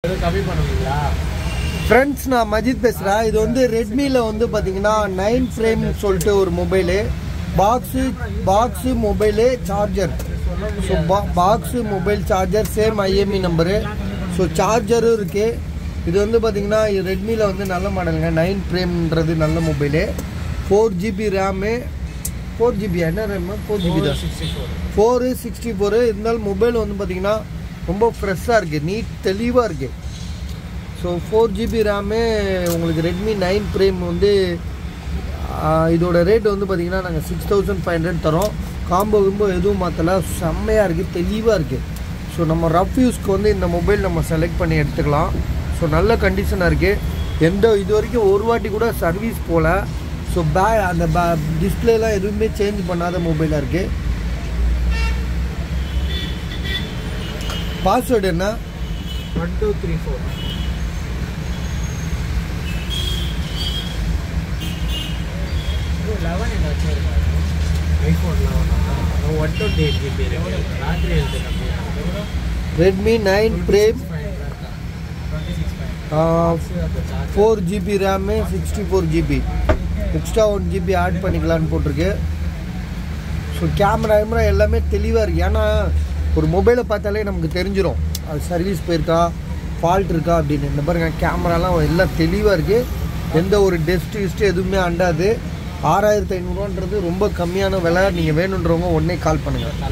எதுவும் கம்மி பண்ணுவீங்களா ஃப்ரெண்ட்ஸ் நான் மஜித் பேசுகிறேன் இது வந்து ரெட்மியில் வந்து பார்த்தீங்கன்னா நைன் ஃப்ரேம் சொல்லிட்டு ஒரு mobile box box mobile charger so பா box mobile charger same IMEI number so சார்ஜரும் இருக்குது இது வந்து பார்த்தீங்கன்னா ரெட்மியில் வந்து நல்ல மாடலுங்க நைன் ஃப்ரேம்ன்றது நல்ல mobile four GB RAM four GB என்ன ரேமு ஃபோர் ஜிபி தான் sixty four four sixty four இருந்தாலும் மொபைல் வந்து பார்த்தீங்கன்னா ரொம்ப ஃப்ரெஷ்ஷாக இருக்குது நீட் தெளிவாக இருக்குது ஸோ ஃபோர் ஜிபி ரேமு உங்களுக்கு ரெட்மி நைன் ப்ரேம் வந்து ஆ, இதோட ரேட் வந்து பார்த்தீங்கன்னா நாங்கள் சிக்ஸ் தௌசண்ட் ஃபைவ் ஹண்ட்ரட் தரோம் காம்போ கிம்போ எதுவும் மாற்றல செம்மையாக இருக்குது தெளிவாக இருக்குது ஸோ நம்ம ரஃப் யூஸ்க்கு வந்து இந்த மொபைல் நம்ம செலக்ட் பண்ணி எடுத்துக்கலாம் ஸோ நல்ல கண்டிஷனாக இருக்குது எந்த இது வரைக்கும் ஒரு வாட்டி கூட சர்வீஸ் போகல ஸோ பே அந்த பே டிஸ்பிளேலாம் எதுவுமே சேஞ்ச் பண்ணாத மொபைலாக இருக்குது பாஸ்வேர்டு என்ன one two three four eleven ஏதாச்சும் இருக்காது iPhone eleven one twenty eight GB இருக்கு ராத்திரி எழுது கம்மி Redmi nine prime twenty six five four GB RAM sixty four GB extra one GB add பண்ணிக்கலான்னு போட்டிருக்கு ஸோ கேமரா கேமரா எல்லாமே தெளிவாக இருக்குது ஏன்னா ஒரு மொபைலை பார்த்தாலே நமக்கு தெரிஞ்சிடும் அது சர்வீஸ் போயிருக்கா ஃபால்ட் இருக்கா அப்படின்னு இந்த பாருங்க கேமராலாம் எல்லாம் தெளிவாக இருக்குது எந்த ஒரு டெஸ்ட் கிஸ்ட்டு எதுவுமே அண்டாது ஆறாயிரத்து ஐநூறுவான்றது ரொம்ப கம்மியான விலை நீங்கள் வேணுன்றவங்க உடனே கால் பண்ணுங்கள்